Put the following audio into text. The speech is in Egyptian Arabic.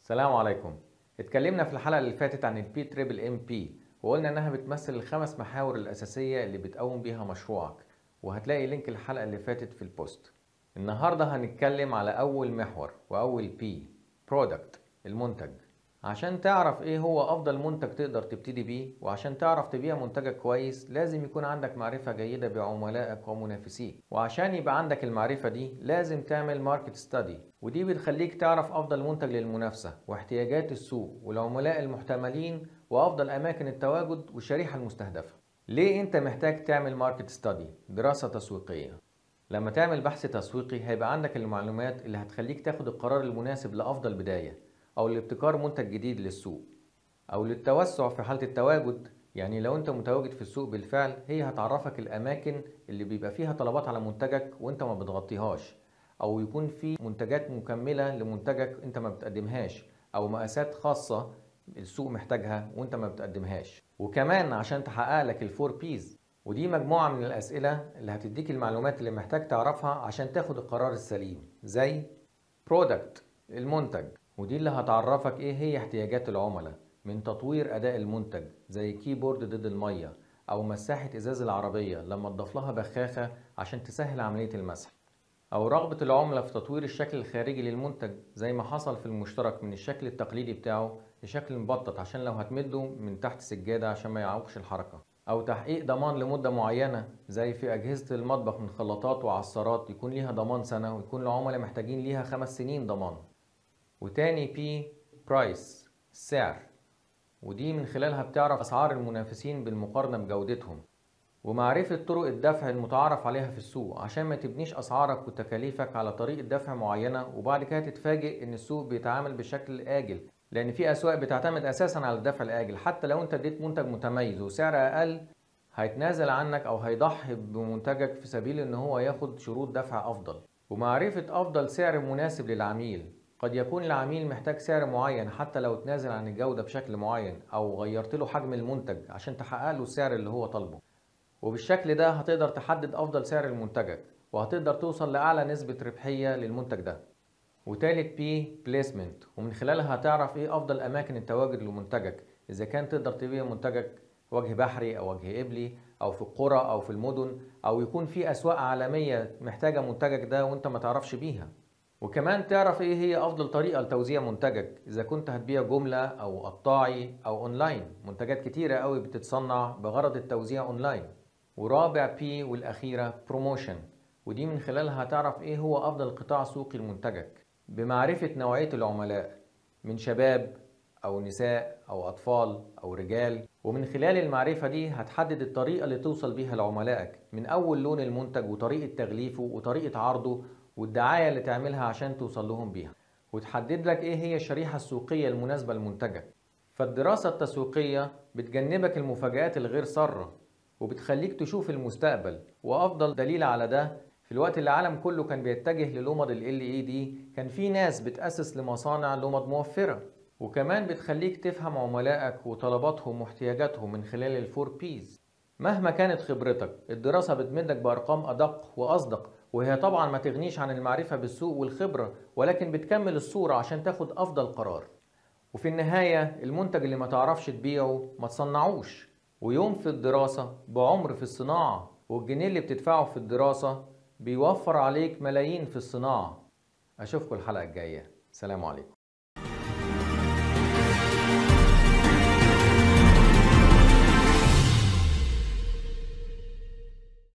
السلام عليكم اتكلمنا في الحلقة اللي فاتت عن البي تريبل ام بي وقلنا انها بتمثل الخمس محاور الاساسية اللي بتقوم بيها مشروعك وهتلاقي لينك الحلقة اللي فاتت في البوست النهاردة هنتكلم على اول محور واول بي برودكت المنتج عشان تعرف ايه هو افضل منتج تقدر تبتدي بيه وعشان تعرف تبيع منتجك كويس لازم يكون عندك معرفة جيدة بعملائك ومنافسيك وعشان يبقى عندك المعرفة دي لازم تعمل ماركت ستادي ودي بتخليك تعرف افضل منتج للمنافسة واحتياجات السوق والعملاء المحتملين وافضل اماكن التواجد والشريحة المستهدفة ليه انت محتاج تعمل ماركت ستادي دراسة تسويقية لما تعمل بحث تسويقي هيبقى عندك المعلومات اللي هتخليك تاخد القرار المناسب لافضل بداية أو لابتكار منتج جديد للسوق أو للتوسع في حالة التواجد يعني لو أنت متواجد في السوق بالفعل هي هتعرفك الأماكن اللي بيبقى فيها طلبات على منتجك وأنت ما بتغطيهاش أو يكون في منتجات مكملة لمنتجك أنت ما بتقدمهاش أو مقاسات خاصة السوق محتاجها وأنت ما بتقدمهاش وكمان عشان تحقق لك الفور بيز ودي مجموعة من الأسئلة اللي هتديك المعلومات اللي محتاج تعرفها عشان تاخد القرار السليم زي برودكت المنتج ودي اللي هتعرفك ايه هي احتياجات العملاء من تطوير اداء المنتج زي كيبورد ضد الميه او مساحه ازاز العربيه لما تضاف لها بخاخه عشان تسهل عمليه المسح او رغبه العملاء في تطوير الشكل الخارجي للمنتج زي ما حصل في المشترك من الشكل التقليدي بتاعه لشكل مبطط عشان لو هتمده من تحت سجاده عشان ما يعوقش الحركه او تحقيق ضمان لمده معينه زي في اجهزه المطبخ من خلاطات وعصارات يكون ليها ضمان سنه ويكون العملاء محتاجين ليها خمس سنين ضمان وتاني بي برايس السعر ودي من خلالها بتعرف أسعار المنافسين بالمقارنة بجودتهم ومعرفة طرق الدفع المتعارف عليها في السوق عشان ما تبنيش أسعارك وتكاليفك على طريقة دفع معينة وبعد كده تتفاجئ إن السوق بيتعامل بشكل آجل لأن في أسواق بتعتمد أساسا على الدفع الآجل حتى لو أنت اديت منتج متميز وسعر أقل هيتنازل عنك أو هيضحي بمنتجك في سبيل إن هو ياخد شروط دفع أفضل ومعرفة أفضل سعر مناسب للعميل قد يكون العميل محتاج سعر معين حتى لو تنازل عن الجودة بشكل معين أو غيرت له حجم المنتج عشان تحقق له السعر اللي هو طالبه وبالشكل ده هتقدر تحدد أفضل سعر لمنتجك وهتقدر توصل لأعلى نسبة ربحية للمنتج ده وتالت بي بليسمنت ومن خلالها هتعرف ايه أفضل أماكن التواجد لمنتجك إذا كان تقدر تبيع منتجك وجه بحري أو وجه قبلي أو في القرى أو في المدن أو يكون في أسواق عالمية محتاجة منتجك ده وأنت ما تعرفش بيها وكمان تعرف ايه هي افضل طريقة لتوزيع منتجك اذا كنت هتبيع جملة او قطاعي او اونلاين منتجات كتيرة قوي بتتصنع بغرض التوزيع اونلاين ورابع بي والاخيرة بروموشن ودي من خلالها هتعرف ايه هو افضل قطاع سوقي لمنتجك بمعرفة نوعية العملاء من شباب او نساء او اطفال او رجال ومن خلال المعرفة دي هتحدد الطريقة اللي توصل بيها لعملائك من اول لون المنتج وطريقة تغليفه وطريقة عرضه والدعاية اللي تعملها عشان توصل لهم بيها وتحدد لك ايه هي الشريحة السوقية المناسبة لمنتجك فالدراسة التسويقية بتجنبك المفاجآت الغير سارة وبتخليك تشوف المستقبل وأفضل دليل على ده في الوقت اللي العالم كله كان بيتجه للمض ال LED كان في ناس بتأسس لمصانع لمض موفرة وكمان بتخليك تفهم عملائك وطلباتهم واحتياجاتهم من خلال الفور بيز مهما كانت خبرتك الدراسة بتمدك بأرقام أدق وأصدق وهي طبعا ما تغنيش عن المعرفة بالسوق والخبرة ولكن بتكمل الصورة عشان تاخد أفضل قرار وفي النهاية المنتج اللي ما تعرفش تبيعه ما تصنعوش ويوم في الدراسة بعمر في الصناعة والجنيه اللي بتدفعه في الدراسة بيوفر عليك ملايين في الصناعة أشوفكم الحلقة الجاية سلام عليكم